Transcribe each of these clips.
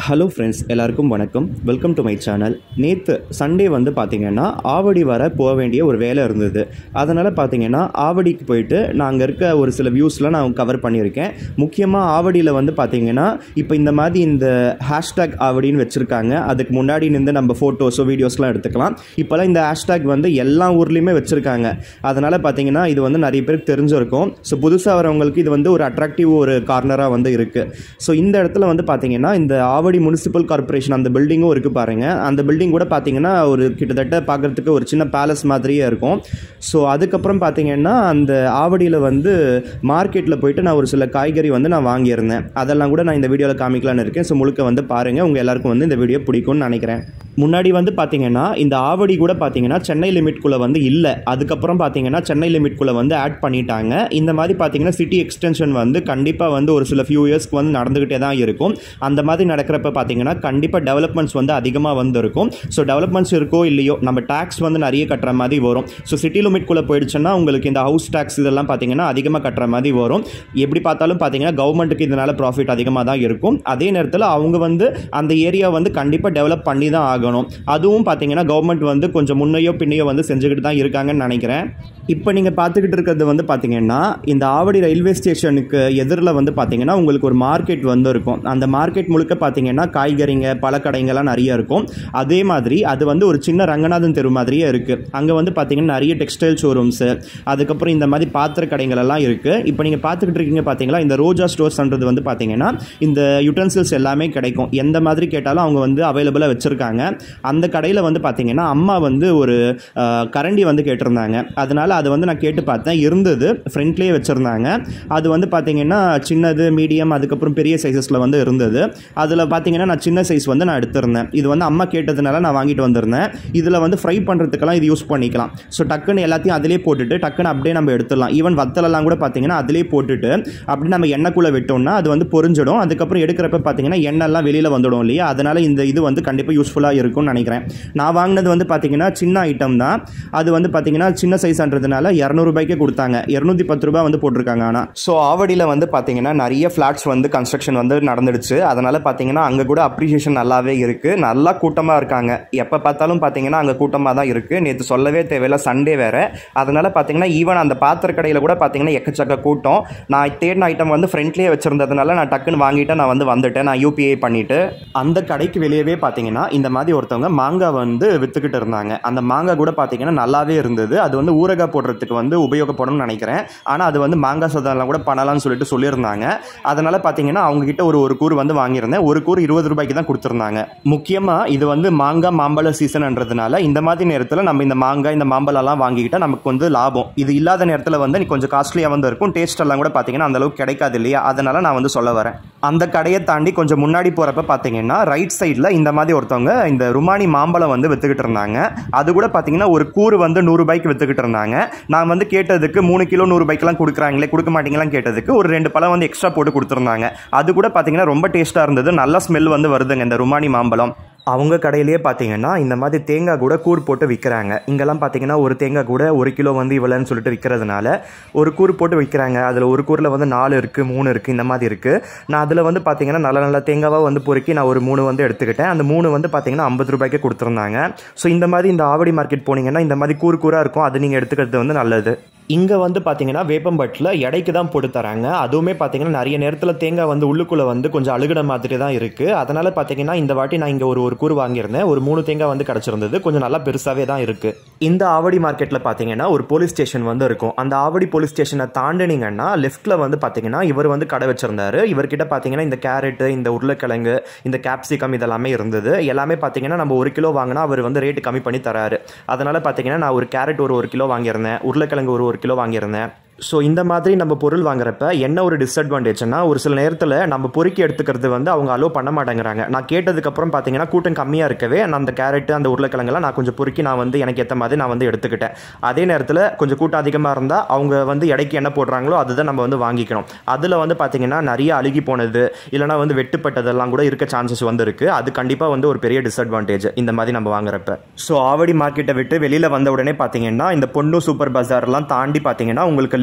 hello friends எல்லாருக்கும் வணக்கம் welcome to my channel நேற்று சண்டே வந்து பார்த்தீங்கன்னா ஆவடி வர போக வேண்டிய ஒரு வேலை இருந்தது அதனால் பார்த்தீங்கன்னா ஆவடிக்கு போயிட்டு நான் அங்கே இருக்க ஒரு சில வியூஸ்லாம் நான் கவர் பண்ணியிருக்கேன் முக்கியமாக ஆவடியில் வந்து பார்த்தீங்கன்னா இப்போ இந்த மாதிரி இந்த ஹேஷ்டேக் ஆவடின்னு வச்சுருக்காங்க அதுக்கு முன்னாடி நின்று நம்ம ஃபோட்டோஸோ வீடியோஸ்லாம் எடுத்துக்கலாம் இப்போல்லாம் இந்த ஹேஷ்டேக் வந்து எல்லா ஊர்லேயுமே வச்சுருக்காங்க அதனால் பார்த்தீங்கன்னா இது வந்து நிறைய பேருக்கு தெரிஞ்சிருக்கும் ஸோ புதுசாக வரவங்களுக்கு இது வந்து ஒரு அட்ராக்டிவ் ஒரு கார்னராக வந்து இருக்குது ஸோ இந்த இடத்துல வந்து பார்த்தீங்கன்னா இந்த ஆவடி முனிசிபல் கார்ப்பரேஷன் அந்த பில்டிங்கும் இருக்குது பாருங்கள் அந்த பில்டிங் கூட பார்த்தீங்கன்னா ஒரு கிட்டத்தட்ட பார்க்குறதுக்கு ஒரு சின்ன பேலஸ் மாதிரியே இருக்கும் ஸோ அதுக்கப்புறம் பார்த்தீங்கன்னா அந்த ஆவடியில் வந்து மார்க்கெட்டில் போயிட்டு நான் ஒரு சில காய்கறி வந்து நான் வாங்கியிருந்தேன் அதெல்லாம் கூட நான் இந்த வீடியோவில் காமிக்கலான்னு இருக்கேன் ஸோ முழுக்க வந்து பாருங்கள் உங்கள் எல்லாருக்கும் வந்து இந்த வீடியோ பிடிக்கும்னு நினைக்கிறேன் முன்னாடி வந்து பார்த்தீங்கன்னா இந்த ஆவடி கூட பார்த்தீங்கன்னா சென்னை லிமிட்குள்ளே வந்து இல்லை அதுக்கப்புறம் பார்த்தீங்கன்னா சென்னை லிமிட்குள்ளே வந்து ஆட் பண்ணிட்டாங்க இந்த மாதிரி பார்த்தீங்கன்னா சிட்டி எக்ஸ்டென்ஷன் வந்து கண்டிப்பாக வந்து ஒரு சில ஃபியூ இயர்ஸ்க்கு வந்து நடந்துக்கிட்டே தான் இருக்கும் அந்த மாதிரி நடக்கிறப்ப பார்த்தீங்கன்னா கண்டிப்பாக டெவலப்மெண்ட்ஸ் வந்து அதிகமாக வந்து இருக்கும் ஸோ டெவலப்மெண்ட்ஸ் இருக்கோ இல்லையோ நம்ம டேக்ஸ் வந்து நிறைய கட்டுற மாதிரி வரும் ஸோ சிட்டி லிமிட்குள்ளே போயிடுச்சுன்னா உங்களுக்கு இந்த ஹவுஸ் டேக்ஸ் இதெல்லாம் பார்த்தீங்கன்னா அதிகமாக கட்டுற மாதிரி வரும் எப்படி பார்த்தாலும் பார்த்தீங்கன்னா கவர்மெண்ட்டுக்கு இதனால் ப்ராஃபிட் அதிகமாக தான் இருக்கும் அதே நேரத்தில் அவங்க வந்து அந்த ஏரியா வந்து கண்டிப்பாக டெவலப் பண்ணி தான் ஆகணும் அதுவும் பார்த்தீங்கன்னா கவர்மெண்ட் வந்து கொஞ்சம் முன்னையோ பின்னையோ வந்து செஞ்சுக்கிட்டு தான் இருக்காங்கன்னு நினைக்கிறேன் இப்போ நீங்கள் பார்த்துக்கிட்டு இருக்கிறது வந்து பார்த்தீங்கன்னா இந்த ஆவடி ரயில்வே ஸ்டேஷனுக்கு எதிரில் வந்து பார்த்தீங்கன்னா உங்களுக்கு ஒரு மார்க்கெட் வந்து இருக்கும் அந்த மார்க்கெட் முழுக்க பார்த்தீங்கன்னா காய்கறிங்க பழக்கடைங்கெல்லாம் நிறைய இருக்கும் அதே மாதிரி அது வந்து ஒரு சின்ன ரங்கநாதன் தெரு மாதிரியே இருக்குது அங்கே வந்து பார்த்தீங்கன்னா நிறைய டெக்ஸ்டைல் ஷோரூம்ஸு அதுக்கப்புறம் இந்த மாதிரி பாத்திர கடைகள் எல்லாம் இருக்குது இப்போ நீங்கள் பார்த்துக்கிட்டு இருக்கீங்க பார்த்தீங்களா இந்த ரோஜா ஸ்டோர்ஸ்ன்றது வந்து பார்த்தீங்கன்னா இந்த யுட்டன்சில்ஸ் எல்லாமே கிடைக்கும் எந்த மாதிரி கேட்டாலும் அவங்க வந்து அவைலபிளாக வச்சுருக்காங்க அந்த கடையில் வந்து பார்த்தீங்கன்னா அம்மா வந்து ஒரு அஹ், கரண்டி வந்து கேட்டிருந்தாங்க அதனால அதை வந்து நான் கேட்டு பார்த்தேன் இருந்தது ஃப்ரண்ட்லேயே வச்சுருந்தாங்க அது வந்து பார்த்தீங்கன்னா சின்னது மீடியம் அதுக்கப்புறம் பெரிய சைஸஸில் வந்து இருந்தது அதில் பார்த்தீங்கன்னா நான் சின்ன சைஸ் வந்து நான் எடுத்திருந்தேன் இது வந்து அம்மா கேட்டதுனால நான் வாங்கிட்டு வந்திருந்தேன் இதில் வந்து ஃப்ரை பண்ணுறதுக்கெல்லாம் இது யூஸ் பண்ணிக்கலாம் ஸோ டக்குன்னு எல்லாத்தையும் அதிலே போட்டுட்டு டக்குன்னு அப்படியே நம்ம எடுத்துடலாம் ஈவன் வத்தலெல்லாம் கூட பார்த்தீங்கன்னா அதிலே போட்டுட்டு அப்படி நம்ம எண்ணெய்க்குள்ளே விட்டோம்னா அது வந்து பொரிஞ்சிடும் அதுக்கப்புறம் எடுக்கிறப்ப பார்த்தீங்கன்னா எண்ணெய்லாம் வெளியில் வந்துடும் இல்லையா அதனால் இந்த இது வந்து கண்டிப்பாக யூஸ்ஃபுல்லாக இருக்கும்னு நினைக்கிறேன் நான் வாங்கினது வந்து பார்த்தீங்கன்னா சின்ன ஐட்டம் தான் அது வந்து பார்த்தீங்கன்னா சின்ன சைஸ்ன்றதுனால இரநூறுபாய்க்கே கொடுத்தாங்க இரநூத்தி பத்து ரூபாய் வந்து போட்டிருக்காங்க ஆனால் ஸோ ஆவடியில் வந்து பார்த்தீங்கன்னா நிறைய ஃப்ளாட்ஸ் வந்து கன்ஸ்ட்ரக்ஷன் வந்து நடந்துடுச்சு அதனால் பார்த்தீங்கன்னா அங்கே கூட அப்ரிஷியேஷன் நல்லாவே இருக்குது நல்லா கூட்டமாக இருக்காங்க எப்போ பார்த்தாலும் பார்த்தீங்கன்னா அங்கே கூட்டமாக தான் இருக்குது நேற்று சொல்லவே தேவையில்ல சண்டே வேறு அதனால் பார்த்தீங்கன்னா ஈவன் அந்த பாத்திர கடையில் கூட பார்த்தீங்கன்னா எக்கச்சக்க கூட்டம் நான் தேடின ஐட்டம் வந்து ஃப்ரண்ட்லேயே வச்சுருந்ததுனால நான் டக்குன்னு வாங்கிட்டு நான் வந்து வந்துட்டேன் நான் யூபிஐ பண்ணிவிட்டு அந்த கடைக்கு வெளியவே பார்த்தீங்கன்னா இந்த மாதிரி ஒருத்தவங்க மாங்காய் வந்து விற்றுக்கிட்டு இருந்தாங்க அந்த மாங்காய் கூட பார்த்தீங்கன்னா நல்லாவே இருந்தது அது வந்து ஊறுகாய் போடுறதுக்கு வந்து உபயோகப்படும்னு நினைக்கிறேன் ஆனால் அது வந்து மாங்காய் சதம்லாம் கூட பண்ணலாம்னு சொல்லிட்டு சொல்லியிருந்தாங்க அதனால் பார்த்தீங்கன்னா அவங்ககிட்ட ஒரு ஒரு கூறு வந்து வாங்கியிருந்தேன் ஒரு கூறு இருபது ரூபாய்க்கு தான் கொடுத்துருந்தாங்க முக்கியமாக இது வந்து மாங்காய் மாம்பழ சீசன்ன்றதுனால இந்த மாதிரி நேரத்தில் நம்ம இந்த மாங்காய் இந்த மாம்பழம்லாம் வாங்கிக்கிட்டால் நமக்கு வந்து லாபம் இது இல்லாத நேரத்தில் வந்து நீ கொஞ்சம் காஸ்ட்லியாக வந்து இருக்கும் டேஸ்ட் எல்லாம் கூட பார்த்தீங்கன்னா அந்த அளவுக்கு கிடைக்காது இல்லையா அதனால் நான் வந்து சொல்ல வரேன் அந்த கடையை தாண்டி கொஞ்சம் முன்னாடி போகிறப்ப பார்த்தீங்கன்னா ரைட் சைடில் இந்த மாதிரி ஒருத்தவங்க இந்த ருமானி மாம்பழம் வந்து விற்றுக்கிட்டு இருந்தாங்க அது கூட பார்த்தீங்கன்னா ஒரு கூறு வந்து நூறுரூபாய்க்கு விற்றுக்கிட்டு இருந்தாங்க நான் வந்து கேட்டதுக்கு மூணு கிலோ நூறுபாய்க்கெல்லாம் கொடுக்குறாங்களே கொடுக்க மாட்டீங்களான்னு கேட்டதுக்கு ஒரு ரெண்டு பழம் வந்து எக்ஸ்ட்ரா போட்டு கொடுத்துருந்தாங்க அது கூட பார்த்தீங்கன்னா ரொம்ப டேஸ்ட்டாக இருந்தது நல்ல ஸ்மெல் வந்து வருதுங்க இந்த ருமானி மாம்பழம் அவங்க கடையிலேயே பார்த்தீங்கன்னா இந்த மாதிரி தேங்காய் கூட கூறு போட்டு விற்கிறாங்க இங்கெல்லாம் பார்த்தீங்கன்னா ஒரு தேங்காய் கூட ஒரு கிலோ வந்து இவ்வளோன்னு சொல்லிட்டு விற்கிறதுனால ஒரு கூறு போட்டு விற்கிறாங்க அதில் ஒரு கூரில் வந்து நாலு இருக்குது மூணு இருக்குது இந்த மாதிரி இருக்குது நான் அதில் வந்து பார்த்தீங்கன்னா நல்ல நல்ல தேங்காவாக வந்து பொறுக்கி நான் ஒரு மூணு வந்து எடுத்துக்கிட்டேன் அந்த மூணு வந்து பார்த்தீங்கன்னா ஐம்பது ரூபாய்க்கு கொடுத்துருந்தாங்க ஸோ இந்த மாதிரி இந்த ஆவடி மார்க்கெட் போனீங்கன்னா இந்த மாதிரி கூறு கூறாக இருக்கும் அது நீங்கள் எடுத்துக்கிறது வந்து நல்லது இங்கே வந்து பார்த்தீங்கன்னா வேப்பம்பட்டில் எடைக்கு தான் போட்டு தராங்க அதுவுமே பார்த்தீங்கன்னா நிறைய நேரத்தில் தேங்காய் வந்து உள்ளுக்குள்ளே வந்து கொஞ்சம் அழுகின மாதிரி தான் இருக்குது அதனால் பார்த்தீங்கன்னா இந்த வாட்டி நான் இங்கே ஒரு ஒரு கூறு வாங்கியிருந்தேன் ஒரு மூணு தேங்காய் வந்து கிடச்சிருந்தது கொஞ்சம் நல்லா பெருசாகவே தான் இருக்குது இந்த ஆவடி மார்க்கெட்டில் பார்த்தீங்கன்னா ஒரு போலீஸ் ஸ்டேஷன் வந்து இருக்கும் அந்த ஆவடி போலீஸ் ஸ்டேஷனை தாண்டினீங்கன்னா லெஃப்ட்டில் வந்து பார்த்தீங்கன்னா இவர் வந்து கடை வச்சிருந்தாரு இவர்கிட்ட பார்த்தீங்கன்னா இந்த கேரட்டு இந்த உருளைக்கிழங்கு இந்த கேப்சிகம் இதெல்லாமே இருந்தது எல்லாமே பார்த்தீங்கன்னா நம்ம ஒரு கிலோ வாங்கினா அவர் வந்து ரேட்டு கம்மி பண்ணி தராரு அதனால் பார்த்தீங்கன்னா நான் ஒரு கேரட் ஒரு ஒரு கிலோ வாங்கியிருந்தேன் உருளைக்கிழங்கு ஒரு ஒரு கிலோ வாங்கியிருந்தேன் ஸோ இந்த மாதிரி நம்ம பொருள் வாங்குறப்ப என்ன ஒரு டிஸ்அட்வான்டேஜ்னா ஒரு சில நேரத்தில் நம்ம பொறுக்கி எடுத்துக்கிறது வந்து அவங்க அலோவ் பண்ண மாட்டேங்கிறாங்க நான் கேட்டதுக்கப்புறம் பார்த்தீங்கன்னா கூட்டம் கம்மியாக இருக்கவே நான் அந்த கேரட்டு அந்த உருளைக்கிழங்கெல்லாம் நான் கொஞ்சம் பொறுக்கி நான் வந்து எனக்கு ஏற்ற மாதிரி நான் வந்து எடுத்துக்கிட்டேன் அதே நேரத்தில் கொஞ்சம் கூட்டம் அதிகமாக இருந்தால் அவங்க வந்து எடைக்கு என்ன போடுறாங்களோ அதுதான் நம்ம வந்து வாங்கிக்கணும் அதில் வந்து பார்த்தீங்கன்னா நிறைய அழுகி போனது இல்லைனா வந்து வெட்டுப்பட்டதெல்லாம் கூட இருக்க சான்சஸ் வந்து இருக்குது அது கண்டிப்பாக வந்து ஒரு பெரிய டிஸ்அட்வான்டேஜ் இந்த மாதிரி நம்ம வாங்குறப்ப ஸோ ஆவடி மார்க்கெட்டை விட்டு வெளியில் வந்த உடனே பார்த்தீங்கன்னா இந்த பொண்ணு சூப்பர் பஜார்லாம் தாண்டி பார்த்தீங்கன்னா உங்களுக்கு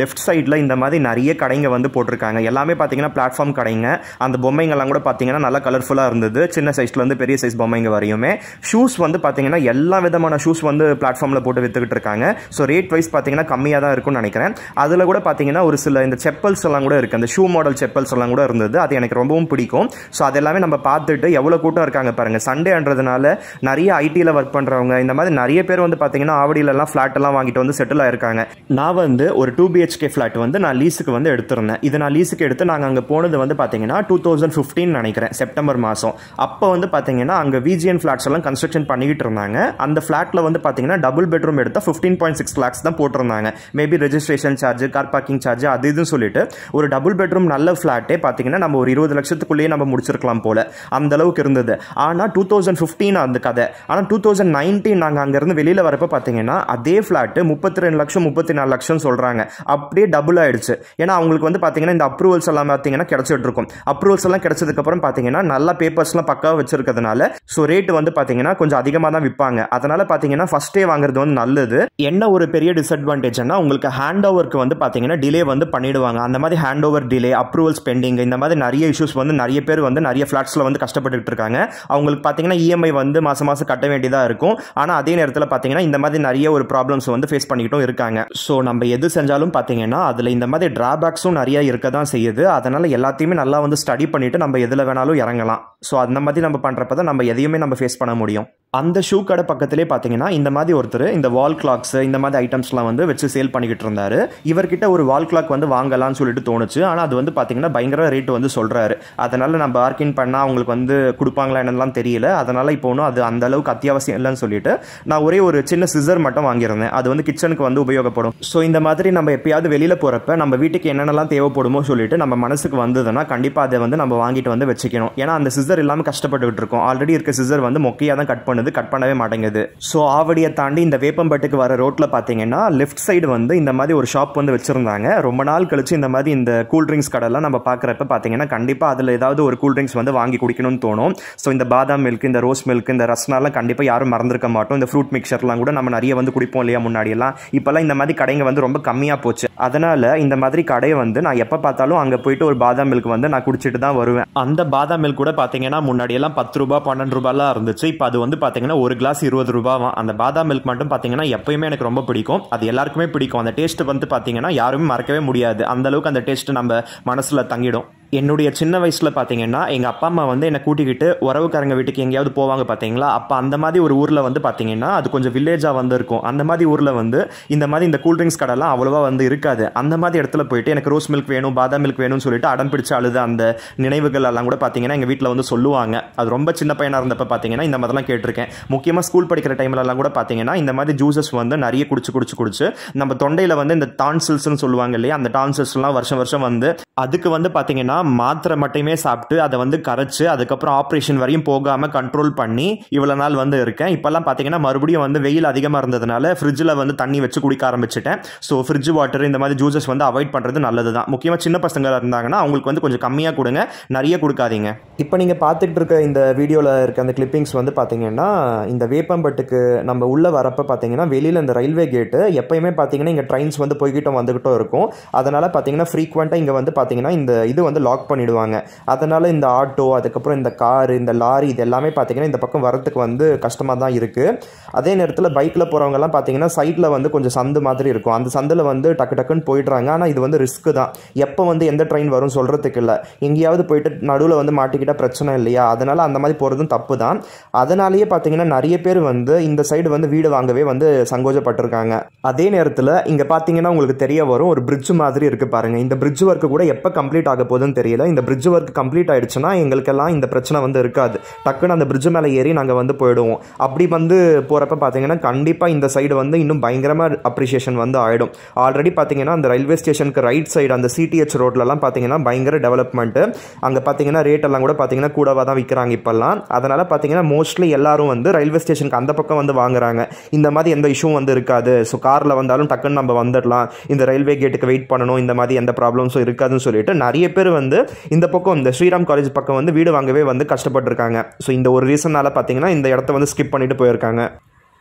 லெஃப்ட் சைடில் இந்த மாதிரி நிறைய கடைங்க வந்து போட்டிருக்காங்க எல்லாமே பார்த்தீங்கன்னா பிளாட்ஃபார்ம் கடைங்க அந்த பொம்மைங்கள்லாம் கூட பார்த்தீங்கன்னா நல்லா கலர்ஃபுல்லாக இருந்தது சின்ன சைஸ்லேருந்து பெரிய சைஸ் பொம்மைங்க வரையுமே ஷூஸ் வந்து பார்த்தீங்கன்னா எல்லா விதமான ஷூஸ் வந்து பிளாட்ஃபார்மில் போட்டு வித்துக்கிட்டு இருக்காங்க ஸோ ரேட் வைஸ் பார்த்தீங்கன்னா கம்மியாக தான் இருக்கும்னு நினைக்கிறேன் அதில் கூட பார்த்தீங்கன்னா ஒரு சில இந்த செப்பல்ஸ் எல்லாம் கூட இருக்குது அந்த ஷூ மாடல் செப்பல்ஸ் எல்லாம் கூட இருந்தது அது எனக்கு ரொம்பவும் பிடிக்கும் ஸோ அது எல்லாமே நம்ம பார்த்துட்டு எவ்வளோ கூட்டம் இருக்காங்க பாருங்கள் சண்டேன்றதுனால நிறைய ஐடியில் ஒர்க் பண்ணுறவங்க இந்த மாதிரி நிறைய பேர் வந்து பார்த்தீங்கன்னா ஆவடியிலலாம் ஃப்ளாட் எல்லாம் வாங்கிட்டு வந்து செட்டில் ஆயிருக்காங்க நான் வந்து ஒரு டூ பிஹெச்கே ஃப்ளாட் வந்து நான் லீஸுக்கு வந்து எடுத்திருந்தேன் இது நான் லீஸுக்கு எடுத்து நாங்கள் அங்கே போனது வந்து பார்த்தீங்கன்னா டூ தௌசண்ட் ஃபிஃப்டீன் நினைக்கிறேன் செப்டம்பர் மாதம் அப்போ வந்து பார்த்தீங்கன்னா அங்கே விஜிஎன் ஃப்ளாட்ஸ் எல்லாம் கன்ஸ்ட்ரக்ஷன் பண்ணிக்கிட்டு இருந்தாங்க அந்த ஃப்ளாட்டில் வந்து பார்த்தீங்கன்னா டபுள் பெட்ரூம் எடுத்தால் ஃபிஃப்டீன் பாயிண்ட் சிக்ஸ் லேக்ஸ் தான் போட்டிருந்தாங்க maybe registration charge car parking charge அது இதுன்னு சொல்லிட்டு ஒரு டபுள் பெட்ரூம் நல்ல ஃப்ளாட்டே பார்த்தீங்கன்னா நம்ம ஒரு இருபது லட்சத்துக்குள்ளேயே நம்ம முடிச்சிருக்கலாம் போல அந்த அளவுக்கு இருந்தது ஆனால் டூ தௌசண்ட் ஃபிஃப்டீன் அந்த கதை ஆனால் டூ தௌசண்ட் நைன்டீன் நாங்கள் அங்கேருந்து வெளியில் வரப்போ பார்த்தீங்கன்னா அதே ஃப்ளாட்டு முப்பத்தி ரெண்டு லட்சம் முப்பத்தி நாலு லட்சம் சொல்கிறாங்க அப்படியே டபுள் ஆயிடுச்சு ஏன்னா அவங்களுக்கு வந்து பார்த்தீங்கன்னா இந்த அப்ரூவல்ஸ் எல்லாம் பார்த்தீங்கன்னா கிடைச்சிட்டு இருக்கும் அப்ரூவல்ஸ் எல்லாம் கிடைச்சதுக்கப்புறம் பார்த்தீங்கன்னா நல்ல பேப்பர்ஸ்லாம் பக்காவாக வச்சிருக்கிறதுனால ஸோ ரேட் வந்து பார்த்தீங்கன்னா கொஞ்சம் அதிகமாக தான் விற்பாங்க அதனால பார்த்தீங்கன்னா ஃபஸ்ட்டே வாங்குறது வந்து நல்லது என்ன ஒரு பெரிய டிஸ்அட்வான்டேஜ்னா உங்களுக்கு ஹேண்ட் ஓவருக்கு வந்து பார்த்தீங்கன்னா டிலே வந்து பண்ணிடுவாங்க அந்த மாதிரி hand over delay approvals pending இந்த மாதிரி நிறைய இஷ்யூஸ் வந்து நிறைய பேர் வந்து நிறைய ஃப்ளாட்ஸில் வந்து கஷ்டப்பட்டுட்டு இருக்காங்க அவங்களுக்கு பார்த்தீங்கன்னா இஎம்ஐ வந்து மாதம் மாதம் கட்ட வேண்டியதாக இருக்கும் ஆனால் அதே நேரத்தில் பார்த்தீங்கன்னா இந்த மாதிரி நிறைய ஒரு ப்ராப்ளம்ஸ் வந்து ஃபேஸ் பண்ணிக்கிட்டும் இருக்காங்க ஸோ நம்ம எது செஞ்சாலும் பார்த்தீங்கன்னா அதில் இந்த மாதிரி டிராபேக்ஸும் நிறைய இருக்க தான் செய்யுது அதனால் எல்லாத்தையுமே நல்லா வந்து ஸ்டடி பண்ணிவிட்டு நம்ம எதில் வேணாலும் இறங்கலாம் ஸோ அந்த மாதிரி நம்ம பண்ணுறப்ப தான் நம்ம எதையுமே நம்ம ஃபேஸ் பண்ண முடியும் அந்த ஷூ கடை பக்கத்திலே பார்த்தீங்கன்னா இந்த மாதிரி ஒருத்தர் இந்த வால் கிளாக்ஸ் இந்த மாதிரி ஐட்டம்ஸ்லாம் வந்து வச்சு சேல் பண்ணிக்கிட்டு இருந்தாரு இவர்கிட்ட ஒரு வால் கிளாக் வந்து வாங்கலாம்னு சொல்லிட்டு தோணுச்சு ஆனால் அது வந்து பார்த்தீங்கன்னா பயங்கர ரேட் வந்து சொல்கிறாரு அதனால் நம்ம பார்க்கின் பண்ணால் அவங்களுக்கு வந்து கொடுப்பாங்களா என்னலாம் தெரியல அதனால் இப்போ ஒன்றும் அது அந்த அளவுக்கு அத்தியாவசியம் இல்லைன்னு சொல்லிட்டு நான் ஒரே ஒரு சின்ன சிசர் மட்டும் வாங்கியிருந்தேன் அது வந்து கிச்சனுக்கு வந்து உபயோகப்படும் ஸோ இந்த மாதிரி நம்ம எப்பயாவது வெளியில் போகிறப்ப நம்ம வீட்டுக்கு என்னென்னலாம் தேவைப்படுமோ சொல்லிட்டு நம்ம மனசுக்கு வந்ததுன்னா கண்டிப்பாக அதை வந்து நம்ம வாங்கிட்டு வந்து வச்சுக்கணும் ஏன்னா அந்த சிசர் இல்லாமல் கஷ்டப்பட்டுக்கிட்டு இருக்கோம் ஆல்ரெடி இருக்க சிசர் வந்து மொக்கையாக தான் கட் பண்ணுது கட் பண்ணவே மாட்டேங்குது ஸோ ஆவடியை தாண்டி இந்த வேப்பம்பட்டுக்கு வர ரோட்டில் பார்த்தீங்கன்னா லெஃப்ட் சைடு வந்து இந்த மாதிரி ஒரு ஷாப் வந்து வச்சுருந்தாங்க ரொம்ப நாள் கழிச்சு இந்த மாதிரி இந்த கூல் ட்ரிங்க்ஸ் கடைலாம் நம்ம பார்க்குறப்ப பார்த்தீங்கன்னா கண்டிப்பாக அதில் ஏதாவது ஒரு கூல் ட்ரிங்க்ஸ் வந்து வாங்கி குடிக்கணும்னு தோணும் ஸோ இந்த பாதாம் மில்க் இந்த ரோஸ் மில்க் இந்த ரஸ்னாலாம் கண்டிப்பாக யாரும் மறந்துருக்க மாட்டோம் இந்த ஃப்ரூட் மிக்சர்லாம் கூட நம்ம நிறைய வந்து குடிப்போம் இல்லையா முன்னாடியெல்லாம் இப்போல்லாம் இந்த மாதிரி கடைங்க வந்து ரொம்ப கம்மியாக போச்சு அதனால் இந்த மாதிரி கடையை வந்து நான் எப்போ பார்த்தாலும் அங்கே போயிட்டு ஒரு பாதாம் மில்க் வந்து நான் குடிச்சிட்டு தான் வருவேன் அந்த பாதாம் மில்க் கூட பார்த்தீங்கன்னா முன்னாடியெல்லாம் பத்து ரூபா பன்னெண்டு ரூபாலாம் இருந்துச்சு இப்போ அது வந்து பார்த்தீங்கன்னா ஒரு கிளாஸ் இருபது ரூபாவா அந்த பாதாம் மில்க் மட்டும் பார்த்தீங்கன்னா எப்பயுமே எனக்கு ரொம்ப பிடிக்கும் அது எல்லாருக்குமே பிடிக்கும் அந்த டேஸ்ட் வந்து பார்த்தீங்கன்னா யாருமே மறக்கவே முடியாது அந்த அளவுக்கு அந்த டேஸ்ட் நம்ம மனசில் தங்கிடும் என்னுடைய சின்ன வயசில் பார்த்தீங்கன்னா எங்கள் அப்பா அம்மா வந்து என்னை கூட்டிக்கிட்டு உறவுக்காரங்க வீட்டுக்கு எங்கேயாவது போவாங்க பார்த்தீங்களா அப்போ அந்த மாதிரி ஒரு ஊரில் வந்து பார்த்தீங்கன்னா அது கொஞ்சம் வில்லேஜாக வந்து இருக்கும் அந்த மாதிரி ஊரில் வந்து இந்த மாதிரி இந்த கூல்ட்ரிங்க்ஸ் கடைலாம் அவ்வளோவா வந்து இருக்காது அந்த மாதிரி இடத்துல போயிட்டு எனக்கு ரோஸ் மில்க் வேணும் பாதாம் மில்க் வேணும்னு சொல்லிட்டு அடம் பிடிச்சு அழுத அந்த நினைவுகள் எல்லாம் கூட பார்த்தீங்கன்னா எங்கள் வீட்டில் வந்து சொல்லுவாங்க அது ரொம்ப சின்ன பையனாக இருந்தப்போ பார்த்தீங்கன்னா இந்த மாதிரிலாம் கேட்டிருக்கேன் முக்கியமாக ஸ்கூல் படிக்கிற டைம்லலாம் கூட பார்த்தீங்கன்னா இந்த மாதிரி ஜூசஸ் வந்து நிறைய குடிச்சு குடிச்சு குடிச்சு நம்ம தொண்டையில் வந்து இந்த டான்சில்ஸ்னு சொல்லுவாங்க இல்லையா அந்த டான்சில்ஸ்லாம் வருஷம் வருஷம் வந்து அதுக்கு வந்து பார்த்தீங்கன்னா மாத்திரை மட்டுமே சாப்பிட்டு அதை வந்து கரைச்சு அதுக்கப்புறம் ஆப்ரேஷன் வரையும் போகாமல் கண்ட்ரோல் பண்ணி இவ்வளோ நாள் வந்து இருக்கேன் இப்போல்லாம் பார்த்தீங்கன்னா மறுபடியும் வந்து வெயில் அதிகமாக இருந்ததுனால ஃப்ரிட்ஜில் வந்து தண்ணி வச்சு குடிக்க ஆரம்பிச்சிட்டேன் ஸோ ஃப்ரிட்ஜ் வாட்டர் இந்த மாதிரி ஜூசஸ் வந்து அவாய்ட் பண்ணுறது நல்லது தான் முக்கியமாக சின்ன பசங்க இருந்தாங்கன்னா அவங்களுக்கு வந்து கொஞ்சம் கம்மியாக கொடுங்க நிறைய கொடுக்காதீங்க இப்போ நீங்கள் பார்த்துட்டு இருக்க இந்த வீடியோவில் இருக்க அந்த கிளிப்பிங்ஸ் வந்து பார்த்தீங்கன்னா இந்த வேப்பம்பட்டுக்கு நம்ம உள்ளே வரப்போ பார்த்தீங்கன்னா வெளியில் இந்த ரயில்வே கேட்டு எப்பயுமே பார்த்தீங்கன்னா இங்கே ட்ரெயின்ஸ் வந்து போய்கிட்டும் வந்துகிட்டும் இருக்கும் அதனால் பார்த்தீங்கன்னா ஃப்ரீக்வெண்ட்டாக இங்கே வந்து பார்த்தீங்கன்னா இந்த இது வந்து லாக் பண்ணிடுவாங்க அதனால் இந்த ஆட்டோ அதுக்கப்புறம் இந்த கார் இந்த லாரி இது எல்லாமே பார்த்தீங்கன்னா இந்த பக்கம் வரத்துக்கு வந்து கஷ்டமாக தான் இருக்குது அதே நேரத்தில் பைக்கில் போகிறவங்கலாம் பார்த்தீங்கன்னா சைடில் வந்து கொஞ்சம் சந்து மாதிரி இருக்கும் அந்த சந்தில் வந்து டக்கு டக்குன்னு போயிடுறாங்க ஆனால் இது வந்து ரிஸ்க்கு தான் எப்போ வந்து எந்த ட்ரெயின் வரும் சொல்கிறதுக்கு இல்லை எங்கேயாவது போயிட்டு நடுவில் வந்து மாட்டிக்கிட்டால் பிரச்சனை இல்லையா அதனால் அந்த மாதிரி போகிறதும் தப்பு தான் அதனாலேயே பார்த்தீங்கன்னா நிறைய பேர் வந்து இந்த சைடு வந்து வீடு வாங்கவே வந்து சங்கோஜப்பட்டிருக்காங்க அதே நேரத்தில் இங்கே பார்த்தீங்கன்னா உங்களுக்கு தெரிய வரும் ஒரு பிரிட்ஜ் மாதிரி இருக்குது பாருங்கள் இந்த பிரிட்ஜ் ஒர்க்கு கூட எப்போ கம்ப்ளீட் ஆக போகுதுன்னு தெரியல இந்த பிரிட்ஜ் ஒர்க் கம்ப்ளீட் ஆயிடுச்சுன்னா எங்களுக்கெல்லாம் இந்த பிரச்சனை வந்து இருக்காது டக்குன்னு அந்த பிரிட்ஜ் மேலே ஏறி நாங்கள் வந்து போயிடுவோம் அப்படி வந்து போகிறப்ப பார்த்தீங்கன்னா கண்டிப்பாக இந்த சைடு வந்து இன்னும் பயங்கரமாக அப்ரிஷியேஷன் வந்து ஆகிடும் ஆல்ரெடி பார்த்தீங்கன்னா அந்த ரயில்வே ஸ்டேஷனுக்கு ரைட் சைடு அந்த சிடிஹெச் ரோட்லலாம் பார்த்தீங்கன்னா பயங்கர டெவலப்மெண்ட்டு அங்கே பார்த்தீங்கன்னா ரேட் எல்லாம் கூட பார்த்தீங்கன்னா கூடவாக தான் விற்கிறாங்க இப்போல்லாம் அதனால் பார்த்தீங்கன்னா மோஸ்ட்லி எல்லாரும் வந்து ரயில்வே ஸ்டேஷனுக்கு அந்த பக்கம் வந்து வாங்குறாங்க இந்த மாதிரி எந்த இஷ்யூவும் வந்து இருக்காது ஸோ காரில் வந்தாலும் டக்குன்னு நம்ம வந்துடலாம் இந்த ரயில்வே கேட்டுக்கு வெயிட் பண்ணணும் இந்த மாதிரி எந்த ப்ராப்ளம்ஸும் இருக்காதுன்னு சொல்லிட்டு நிறைய பேர் வந்து இந்த பக்கம் இந்த ஸ்ரீராம் காலேஜ் பக்கம் வந்து வீடு வாங்கவே வந்து கஷ்டப்பட்டிருக்காங்க ஸோ இந்த ஒரு ரீசனால் பார்த்தீங்கன்னா இந்த இடத்த வந்து ஸ்கிப் பண்ணிட்டு போயிருக்காங்க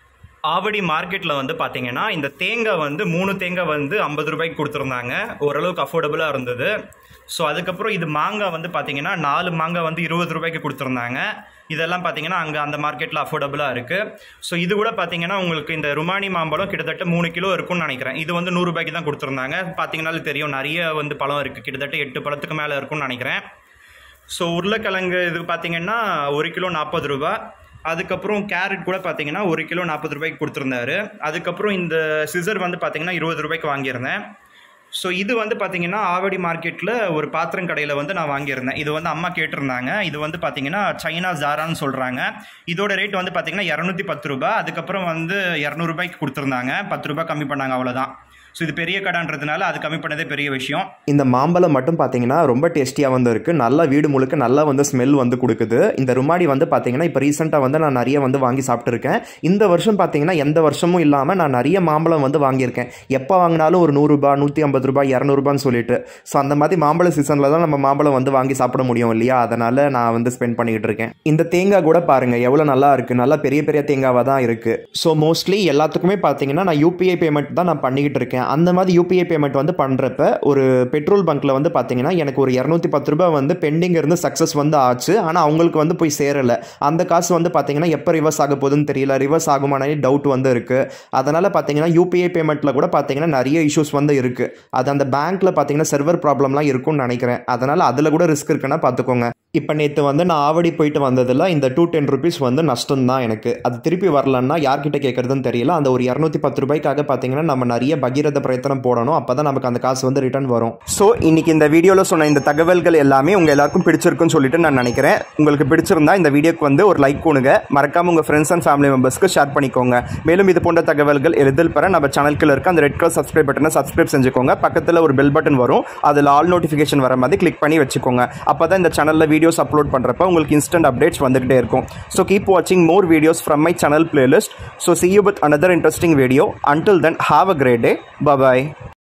ஆவடி மார்க்கெட்டில் வந்து பார்த்தீங்கன்னா இந்த தேங்காய் வந்து மூணு தேங்காய் வந்து ஐம்பது ரூபாய்க்கு கொடுத்துருந்தாங்க ஓரளவுக்கு அஃபோர்டபுளாக இருந்தது ஸோ அதுக்கப்புறம் இது மாங்காய் வந்து பார்த்தீங்கன்னா நாலு மாங்காய் வந்து இருபது ரூபாய்க்கு கொடுத்துருந்தாங்க இதெல்லாம் பார்த்தீங்கன்னா அங்கே அந்த மார்க்கெட்டில் அஃபோர்டபுளாக இருக்குது ஸோ இது கூட பார்த்தீங்கன்னா உங்களுக்கு இந்த ருமானி மாம்பழம் கிட்டத்தட்ட மூணு கிலோ இருக்கும்னு நினைக்கிறேன் இது வந்து நூறு ரூபாய்க்கு தான் கொடுத்துருந்தாங்க பார்த்தீங்கன்னாலே தெரியும் நிறைய வந்து பழம் இருக்குது கிட்டத்தட்ட எட்டு பழத்துக்கு மேலே இருக்கும்னு நினைக்கிறேன் ஸோ உருளைக்கிழங்கு இது பார்த்தீங்கன்னா ஒரு கிலோ நாற்பது ரூபா அதுக்கப்புறம் கேரட் கூட பார்த்தீங்கன்னா ஒரு கிலோ நாற்பது ரூபாய்க்கு கொடுத்துருந்தாரு அதுக்கப்புறம் இந்த சிசர் வந்து பார்த்தீங்கன்னா இருபது ரூபாய்க்கு வாங்கியிருந்தேன் ஸோ இது வந்து பார்த்தீங்கன்னா ஆவடி மார்க்கெட்டில் ஒரு பாத்திரம் கடையில் வந்து நான் வாங்கியிருந்தேன் இது வந்து அம்மா கேட்டிருந்தாங்க இது வந்து பார்த்தீங்கன்னா சைனா ஜாரான்னு சொல்கிறாங்க இதோட ரேட் வந்து பார்த்தீங்கன்னா இரநூத்தி பத்து ரூபா அதுக்கப்புறம் வந்து இரநூறுபாய்க்கு கொடுத்துருந்தாங்க பத்து ரூபாய் கம்மி பண்ணாங்க அவ்வளோதான் ஸோ இது பெரிய கடைன்றதுனால அது கம்மி பண்ணதே பெரிய விஷயம் இந்த மாம்பழம் மட்டும் பார்த்தீங்கன்னா ரொம்ப டேஸ்டியாக வந்து இருக்குது நல்லா வீடு முழுக்க நல்லா வந்து ஸ்மெல் வந்து கொடுக்குது இந்த ருமாடி வந்து பார்த்தீங்கன்னா இப்போ ரீசெண்டாக வந்து நான் நிறைய வந்து வாங்கி சாப்பிட்ருக்கேன் இந்த வருஷம் பார்த்தீங்கன்னா எந்த வருஷமும் இல்லாமல் நான் நிறைய மாம்பழம் வந்து வாங்கியிருக்கேன் எப்போ வாங்கினாலும் ஒரு நூறுரூபா நூற்றி ஐம்பது ரூபாய் இரநூறுபான்னு சொல்லிட்டு ஸோ அந்த மாதிரி மாம்பழ சீசனில் தான் நம்ம மாம்பழம் வந்து வாங்கி சாப்பிட முடியும் இல்லையா அதனால் நான் வந்து ஸ்பெண்ட் பண்ணிக்கிட்டு இருக்கேன் இந்த தேங்காய் கூட பாருங்கள் எவ்வளோ நல்லா இருக்குது நல்லா பெரிய பெரிய தேங்காவாக தான் இருக்குது ஸோ மோஸ்ட்லி எல்லாத்துக்குமே பார்த்தீங்கன்னா நான் யூபிஐ பேமெண்ட் தான் நான் பண்ணிக்கிட்டு இருக்கேன் அந்த மாதிரி யூபிஐ பேமெண்ட் வந்து பண்ணுறப்ப ஒரு பெட்ரோல் பங்க்கில் வந்து பார்த்தீங்கன்னா எனக்கு ஒரு இரநூத்தி பத்து ரூபாய் வந்து பெண்டிங் இருந்து சக்ஸஸ் வந்து ஆச்சு ஆனால் அவங்களுக்கு வந்து போய் சேரலை அந்த காசு வந்து பார்த்தீங்கன்னா எப்போ ரிவர்ஸ் ஆக போகுதுன்னு தெரியல ரிவர்ஸ் ஆகுமானே டவுட் வந்து இருக்குது அதனால் பார்த்தீங்கன்னா யூபிஐ பேமெண்ட்டில் கூட பார்த்தீங்கன்னா நிறைய இஷ்யூஸ் வந்து இருக்குது அது அந்த பேங்க்கில் பார்த்தீங்கன்னா சர்வர் ப்ராப்ளம்லாம் இருக்கும்னு நினைக்கிறேன் அதனால் அதில் கூட ரிஸ்க் இருக்குன்னா பார்த்துக்கோங்க இப்போ நேற்று வந்து நான் ஆவடி போயிட்டு வந்ததில் இந்த டூ டென் ருபீஸ் வந்து நஷ்டம் தான் எனக்கு அது திருப்பி வரலன்னா யார்கிட்ட கேட்குறதுன்னு தெரியல அந்த ஒரு இரநூத்தி பத்து ரூபாய்க்காக பார்த்தீங்கன்னா நம்ம நிறைய பகீரத பிரயத்தனம் போடணும் அப்போ தான் நமக்கு அந்த காசு வந்து ரிட்டர்ன் வரும் ஸோ இன்னைக்கு இந்த வீடியோவில் சொன்ன இந்த தகவல்கள் எல்லாமே உங்கள் எல்லாருக்கும் பிடிச்சிருக்குன்னு சொல்லிட்டு நான் நினைக்கிறேன் உங்களுக்கு பிடிச்சிருந்தா இந்த வீடியோக்கு வந்து ஒரு லைக் கொடுங்க மறக்காம உங்கள் ஃப்ரெண்ட்ஸ் அண்ட் ஃபேமிலி மெம்பர்ஸ்க்கு ஷேர் பண்ணிக்கோங்க மேலும் இது போன்ற தகவல்கள் எளிதில் பெற நம்ம சேனலுக்குள்ள இருக்க அந்த ரெட் கலர் சப்ஸ்கிரைப் பட்டனை சப்ஸ்கிரைப் செஞ்சுக்கோங்க பக்கத்தில் ஒரு பெல் பட்டன் வரும் அதில் ஆல் நோட்டிஃபிகேஷன் வர மாதிரி கிளிக் பண்ணி வச்சுக்கோங்க அப்போ தான் இந்த சேனலில் வீடியோஸ் அப்லோட் பண்ணுறப்ப உங்களுக்கு இன்ஸ்டன்ட் அப்டேட்ஸ் வந்துகிட்டே இருக்கும் ஸோ கீப் வாட்சிங் more videos from my channel playlist so see you with another interesting video until then have a great day bye bye